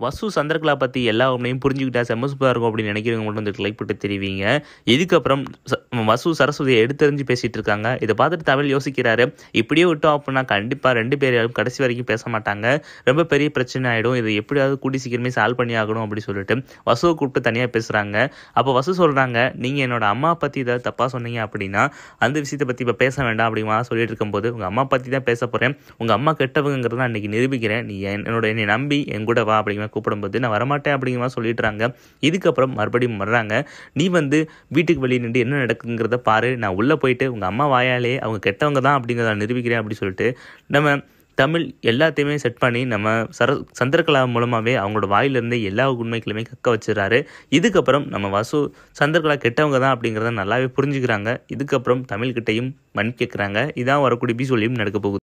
வசு சந்திரகலா பற்றி எல்லா உண்மையும் புரிஞ்சுக்கிட்டா செம்ம சூப்பராக இருக்கும் அப்படின்னு நினைக்கிறவங்க மட்டும் வந்து லைக் போட்டு தெரிவிங்க இதுக்கப்புறம் ச- வசு சரஸ்வதியை எடுத்தறிஞ்சு பேசிட்டு இருக்காங்க இதை பார்த்துட்டு தமிழ் யோசிக்கிறாரு இப்படியே விட்டோம் அப்படின்னா கண்டிப்பாக ரெண்டு பேரும் கடைசி வரைக்கும் பேச மாட்டாங்க ரொம்ப பெரிய பிரச்சனை ஆகிடும் இதை எப்படியாவது கூடி சீக்கிரமே சால்வ் பண்ணி ஆகணும் அப்படின்னு சொல்லிட்டு வசுவை கூப்பிட்டு தனியாக பேசுகிறாங்க அப்போ வசு சொல்கிறாங்க நீங்கள் என்னோட அம்மா பற்றி ஏதாவது தப்பாக சொன்னீங்க அப்படின்னா அந்த விஷயத்தை பற்றி இப்போ பேச வேண்டாம் அப்படிமா சொல்லிட்டு இருக்கும்போது உங்கள் அம்மா பற்றி தான் பேச போகிறேன் உங்கள் அம்மா கெட்டவங்கிறத நான் இன்னைக்கு நிரூபிக்கிறேன் நீ என்னோட என்னை நம்பி என் கூட வா அப்படிங்கிற மாதிரி கூப்பிடும்போது நான் வரமாட்டேன் அப்படிங்கிற மாதிரி சொல்லிடுறாங்க இதுக்கப்புறம் மறுபடியும் வர்றாங்க நீ வந்து வீட்டுக்கு வெளியே நின்று என்ன நடக்குங்கிறத பாரு நான் உள்ளே போயிட்டு உங்கள் அம்மா வாயாலே அவங்க கெட்டவங்க தான் அப்படிங்கிறத நான் நிரூபிக்கிறேன் அப்படின்னு சொல்லிட்டு நம்ம தமிழ் எல்லாத்தையுமே செட் பண்ணி நம்ம சர சந்திரகலா மூலமாகவே அவங்களோட வாயிலிருந்து எல்லா உண்மைகளுமே கக்க வச்சிடறாரு இதுக்கப்புறம் நம்ம வசு சந்திரகலா கெட்டவங்க தான் அப்படிங்கிறத நல்லாவே புரிஞ்சுக்கிறாங்க இதுக்கப்புறம் தமிழ்கிட்டையும் மன்னிப்பு கேட்குறாங்க இதான் வரக்கூடிய எபிசோட்லையும் நடக்க போகுது